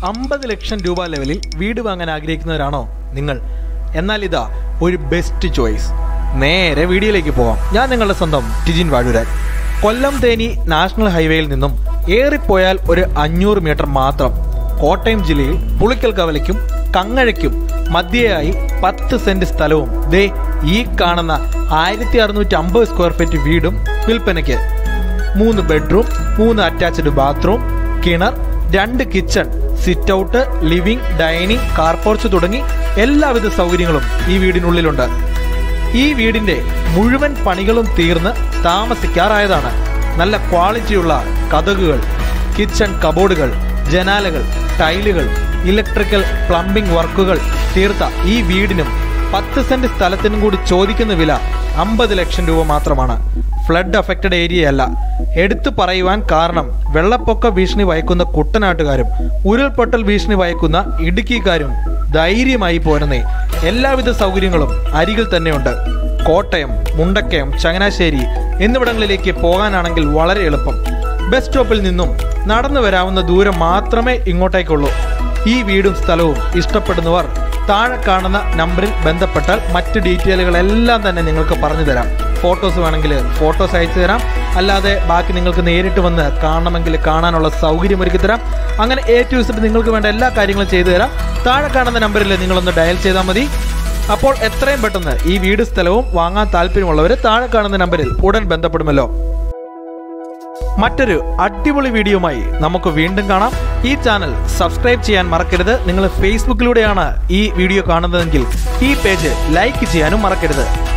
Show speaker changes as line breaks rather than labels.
അമ്പത് ലക്ഷം രൂപ ലെവലിൽ വീട് വാങ്ങാൻ ആഗ്രഹിക്കുന്നവരാണോ നിങ്ങൾ എന്നാൽ ഇതാ ഒരു ബെസ്റ്റ് ചോയ്സ് നേരെ വീഡിയോയിലേക്ക് പോവാം ഞാൻ നിങ്ങളുടെ സ്വന്തം ടിജിൻ വാഴൂരാൻ കൊല്ലം തേനി നാഷണൽ ഹൈവേയിൽ നിന്നും ഏറിപ്പോയാൽ ഒരു അഞ്ഞൂറ് മീറ്റർ മാത്രം കോട്ടയം ജില്ലയിൽ പുളിക്കൽ കവലയ്ക്കും കങ്ങഴയ്ക്കും മധ്യയായി പത്ത് സെന്റ് സ്ഥലവും ദേ ഈ കാണുന്ന ആയിരത്തി അറുന്നൂറ്റി അമ്പത് സ്ക്വയർ ഫീറ്റ് വീടും വിൽപ്പനയ്ക്ക് മൂന്ന് ബെഡ്റൂം മൂന്ന് അറ്റാച്ച്ഡ് ബാത്റൂം കിണർ രണ്ട് kitchen sit out living dining car porch തുടങ്ങി എല്ലാവിധ സൗകര്യങ്ങളും ഈ വീടിനുള്ളിലുണ്ട് ഈ വീടിന്റെ മുഴുവൻ പണികളും തീർന്ന് താമസിക്കാറായതാണ് നല്ല ക്വാളിറ്റിയുള്ള കതകുകൾ കിച്ചൺ കബോർഡുകൾ ജനാലകൾ ടൈലുകൾ ഇലക്ട്രിക്കൽ പ്ലംബിംഗ് വർക്കുകൾ തീർത്ത ഈ വീടിനും പത്ത് സെന്റ് സ്ഥലത്തിനും കൂടി ചോദിക്കുന്ന വില അമ്പത് ലക്ഷം രൂപ മാത്രമാണ് ഫ്ലഡ് അഫക്റ്റഡ് ഏരിയ അല്ല എടുത്തു പറയുവാൻ കാരണം വെള്ളപ്പൊക്ക ഭീഷണി വയക്കുന്ന കുട്ടനാട്ടുകാരും ഉരുൾപൊട്ടൽ ഭീഷണി വയക്കുന്ന ഇടുക്കിക്കാരും ധൈര്യമായി പോരുന്നേ എല്ലാവിധ സൗകര്യങ്ങളും അരികിൽ തന്നെയുണ്ട് കോട്ടയം മുണ്ടക്കയം ചങ്ങനാശ്ശേരി എന്നിവിടങ്ങളിലേക്ക് പോകാനാണെങ്കിൽ വളരെ എളുപ്പം ബസ് സ്റ്റോപ്പിൽ നിന്നും നടന്നു വരാവുന്ന ദൂരം മാത്രമേ ഇങ്ങോട്ടേക്കുള്ളൂ ഈ വീടും സ്ഥലവും ഇഷ്ടപ്പെടുന്നവർ താഴെ കാണുന്ന നമ്പറിൽ ബന്ധപ്പെട്ടാൽ മറ്റ് ഡീറ്റെയിലുകളെല്ലാം തന്നെ നിങ്ങൾക്ക് പറഞ്ഞു തരാം ഫോട്ടോസ് വേണമെങ്കിൽ ഫോട്ടോസ് അയച്ചു തരാം അല്ലാതെ ബാക്കി നിങ്ങൾക്ക് നേരിട്ട് വന്ന് കാണണമെങ്കിൽ കാണാനുള്ള സൗകര്യം ഒരുക്കി തരാം അങ്ങനെ എ ടു ഇസഡ് നിങ്ങൾക്ക് വേണ്ട എല്ലാ കാര്യങ്ങളും ചെയ്തു തരാം താഴെ കാണുന്ന നമ്പറിൽ നിങ്ങളൊന്ന് ഡയൽ ചെയ്താൽ മതി അപ്പോൾ എത്രയും പെട്ടെന്ന് ഈ വീട് സ്ഥലവും വാങ്ങാൻ താല്പര്യമുള്ളവർ താഴെ കാണുന്ന നമ്പറിൽ ഉടൻ ബന്ധപ്പെടുമല്ലോ മറ്റൊരു അടിപൊളി വീഡിയോയുമായി നമുക്ക് വീണ്ടും കാണാം ഈ ചാനൽ സബ്സ്ക്രൈബ് ചെയ്യാൻ മറക്കരുത് നിങ്ങൾ ഫേസ്ബുക്കിലൂടെയാണ് ഈ വീഡിയോ കാണുന്നതെങ്കിൽ ഈ പേജ് ലൈക്ക് ചെയ്യാനും മറക്കരുത്